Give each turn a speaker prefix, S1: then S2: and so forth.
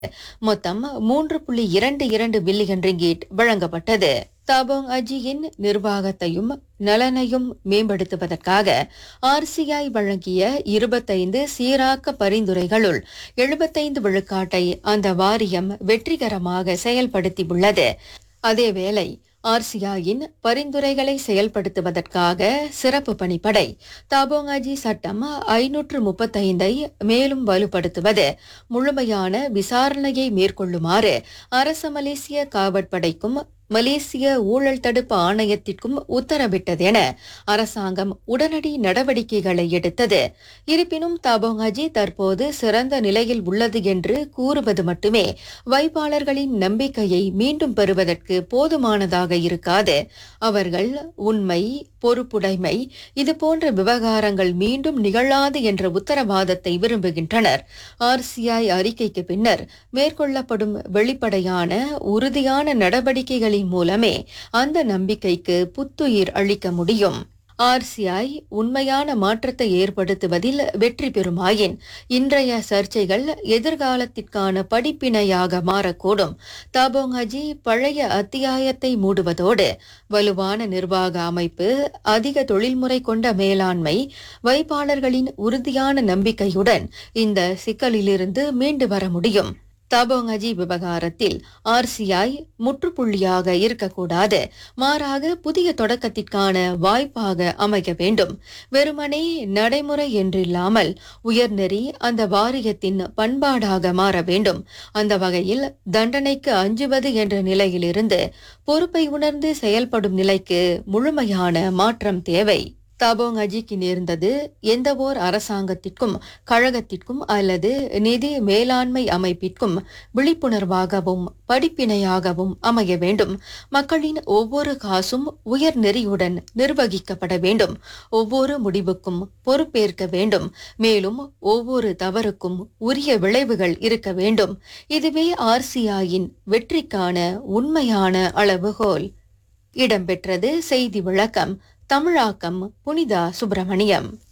S1: மொத்தம் மூன்று புள்ளி இரண்டு இரண்டு பில்லியன் ரிங்கீட் வழங்கப்பட்டது தாபோங் அஜியின் நிர்வாகத்தையும் நலனையும் மேம்படுத்துவதற்காக ஆர்சிஐ வழங்கிய இருபத்தைந்து சீராக்க பரிந்துரைகளுள் எழுபத்தைந்து விழுக்காட்டை அந்த வாரியம் வெற்றிகரமாக செயல்படுத்தியுள்ளது அதேவேளை ஆர்சிஐயின் பரிந்துரைகளை செயல்படுத்துவதற்காக சிறப்பு பணிப்படை தாபோங்காஜி சட்டம் ஐநூற்று முப்பத்தைந்தை மேலும் வலுப்படுத்துவது முழுமையான விசாரணையை மேற்கொள்ளுமாறு அரச மலேசிய காவற்படைக்கும் மலேசிய ஊழல் தடுப்பு ஆணையத்திற்கும் உத்தரவிட்டது என அரசாங்கம் உடனடி நடவடிக்கைகளை எடுத்தது இருப்பினும் தாபோங்காஜி தற்போது சிறந்த நிலையில் உள்ளது என்று கூறுவது மட்டுமே வைப்பாளர்களின் நம்பிக்கையை மீண்டும் பெறுவதற்கு போதுமானதாக இருக்காது அவர்கள் உண்மை பொறுப்புடைமை இதுபோன்ற விவகாரங்கள் மீண்டும் நிகழாது என்ற உத்தரவாதத்தை விரும்புகின்றனர் ஆர்சிஐ அறிக்கைக்கு பின்னர் மேற்கொள்ளப்படும் வெளிப்படையான உறுதியான நடவடிக்கைகளின் மூலமே அந்த நம்பிக்கைக்கு புத்துயிர் அளிக்க முடியும் ஆர்சிஐ உண்மையான மாற்றத்தை ஏற்படுத்துவதில் வெற்றி பெறுமாயின் இன்றைய சர்ச்சைகள் எதிர்காலத்திற்கான படிப்பினையாக மாறக்கூடும் தாபோங்காஜி பழைய அத்தியாயத்தை மூடுவதோடு வலுவான நிர்வாக அமைப்பு அதிக தொழில்முறை கொண்ட மேலாண்மை வைப்பாளர்களின் உறுதியான நம்பிக்கையுடன் இந்த சிக்கலிலிருந்து மீண்டு வர முடியும் தாபோங்கஜி விவகாரத்தில் ஆர்சிஐ முற்றுப்புள்ளியாக இருக்கக்கூடாது மாறாக புதிய தொடக்கத்திற்கான வாய்ப்பாக அமைக்க வேண்டும் வெறுமனே நடைமுறை என்றில்லாமல் உயர்நெறி அந்த வாரியத்தின் பண்பாடாக மாற வேண்டும் அந்த வகையில் தண்டனைக்கு அஞ்சுவது என்ற நிலையிலிருந்து பொறுப்பை உணர்ந்து செயல்படும் நிலைக்கு முழுமையான மாற்றம் தேவை தாபோங் அஜிக்கு நேர்ந்தது எந்தவோர் அரசாங்கத்திற்கும் கழகத்திற்கும் அல்லது நிதி மேலாண்மை அமைப்பிற்கும் விழிப்புணர்வாகவும் படிப்பினையாகவும் அமைய வேண்டும் மக்களின் ஒவ்வொரு காசும் உயர் நெறியுடன் நிர்வகிக்கப்பட வேண்டும் ஒவ்வொரு முடிவுக்கும் பொறுப்பேற்க வேண்டும் மேலும் ஒவ்வொரு தவறுக்கும் உரிய விளைவுகள் இருக்க வேண்டும் இதுவே ஆர்சிஐயின் வெற்றிக்கான உண்மையான அளவுகோல் இடம்பெற்றது செய்தி விளக்கம் தமிழாக்கம் புனிதா சுப்பிரமணியம்